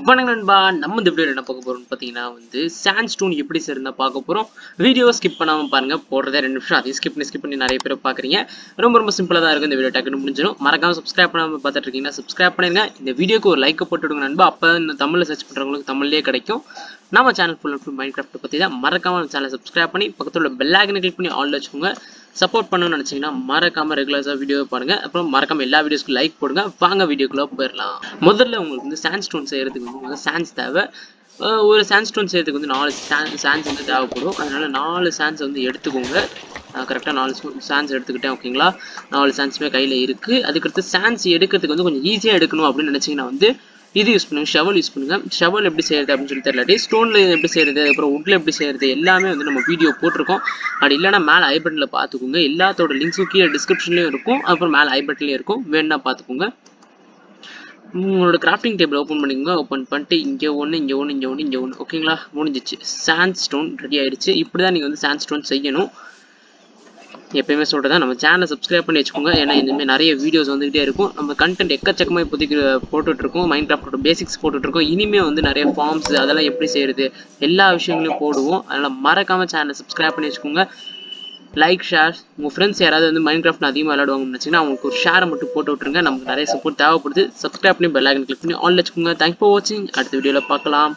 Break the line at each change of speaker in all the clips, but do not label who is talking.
வணக்கம் நண்பா நம்ம இந்த வீடியோ என்ன பார்க்க போறோம்னு பார்த்தீங்கன்னா வந்து சாண்ட் ஸ்டோன் எப்படி சேர்ந்தா பார்க்க போறோம் வீடியோ ஸ்கிப் பண்ணாம பாருங்க போடுறதே ரெண்டு நிமிஷம் அதையும் ஸ்கிப் பண்ணி ஸ்கிப் பண்ணி நிறைய பேர் பார்க்குறீங்க ரொம்ப ரொம்ப சிம்பிளாக தான் இருக்கும் இந்த வீடியோ டக்குன்னு முடிஞ்சிடும் மறக்காம சப்ஸ்கிரைப் பண்ணாம பார்த்துட்டு இருக்கீங்கன்னா சப்ஸ்கிரைப் பண்ணிருங்க இந்த வீடியோக்கு ஒரு லைக் போட்டு விடுங்க நண்பா அப்போ இந்த தமிழில் சர்ச் பண்ணுறவங்களுக்கு தமிழ்லேயே கிடைக்கும் நம்ம channel full full Minecraft பற்றி தான் மறக்காம நம்ம சேனலை சப்ஸ்கிரைப் பண்ணி பக்கத்தில் உள்ள பெல் ஐக்கனை கிளிக் பண்ணி ஆல் வச்சுக்கோங்க சப்போர்ட் பண்ணணும்னு நினச்சிங்கன்னா மறக்காம ரெகுலராக வீடியோ பாருங்க அப்புறம் மறக்காம எல்லா வீடியோஸ்க்கும் லைக் போடுங்க வாங்க வீடியோக்குள்ளே போயிடலாம் முதல்ல உங்களுக்கு வந்து சாண்ட் ஸ்டோன் செய்யறதுக்கு வந்து சான்ஸ் தேவை அஹ் ஒரு சாண்ட் ஸ்டோன் செய்யறதுக்கு வந்து நாலு சான்ஸ் வந்து தேவைப்படும் அதனால நாலு சான்ஸ் வந்து எடுத்துக்கோங்க கரெக்டாக நாலு சான்ஸ் எடுத்துக்கிட்டேன் ஓகேங்களா நாலு சான்ஸுமே கையில் இருக்குது அதுக்கடுத்து சான்ஸ் எடுக்கிறதுக்கு வந்து கொஞ்சம் ஈஸியாக எடுக்கணும் அப்படின்னு நினச்சிங்கன்னா வந்து இது யூஸ் பண்ணுங்க ஷவல் யூஸ் பண்ணுங்க ஷவல் எப்படி செய்யறது அப்படின்னு சொல்லி தெரியலாட்டி ஸ்டோன்ல எப்படி செய்யறது அப்புறம் உட்ல எப்படி செய்யறது எல்லாமே வந்து நம்ம வீடியோ போட்டிருக்கோம் அப்படி இல்லைன்னா மேலே ஐ பட்டனில் பார்த்துக்கோங்க எல்லாத்தோட லிங்க்ஸும் கீழே டிஸ்கிரிப்ஷன்லேயும் இருக்கும் அப்புறம் மேலே ஐ பட்டன்லேயும் இருக்கும் வேணா பார்த்துக்கோங்க உங்களோட கிராஃப்டிங் டேபிள் ஓப்பன் பண்ணிக்கோங்க ஓப்பன் பண்ணிட்டு இங்கே ஒன்று இங்கே ஒன்று இங்கே ஒன்று இங்கே ஒன்று ஓகேங்களா முடிஞ்சிச்சு சாண்ட் ஸ்டோன் ரெடி ஆயிடுச்சு இப்படி தான் நீங்கள் வந்து சாண்ட் ஸ்டோன் செய்யணும் எப்பயுமே சொல்கிறதா நம்ம சேனலை சப்ஸ்கிரைப் பண்ணி வச்சுக்கோங்க ஏன்னா இனிமேல் நிறைய வீடியோஸ் வந்துகிட்டே இருக்கும் நம்ம கண்டென்ட் எக்கச்சக்கமாக இப்போதைக்கு போட்டுட்ருக்கோம் மைண்ட் கிராஃப்டோட பேசிக்ஸ் போட்டுட்ருக்கோம் இனிமேல் வந்து நிறைய ஃபார்ம்ஸ் அதெல்லாம் எப்படி செய்கிறது எல்லா விஷயங்களையும் போடுவோம் அதனால் மறக்காமல் சேனலை சப்ஸ்கிரைப் பண்ணி வச்சுக்கோங்க லைக் ஷேர் உங்கள் ஃப்ரெண்ட்ஸ் யாராவது வந்து மைண்ட் கிராஃப்ட் அதிகமாக விளையாடுவாங்கன்னு நினச்சிங்கன்னா அவங்களுக்கு ஒரு ஷேரை மட்டும் போட்டு விட்ருங்க நமக்கு நிறைய சப்போர்ட் தேவைப்படுது சப்ஸ்கிரைப் பண்ணி பெல் ஐக்கன் கிளிக் பண்ணி ஆல் வச்சுக்கோங்க தேங்க்ஸ் ஃபார் வாட்சிங் அடுத்த வீடியோவில் பார்க்கலாம்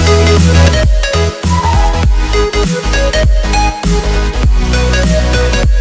பாய்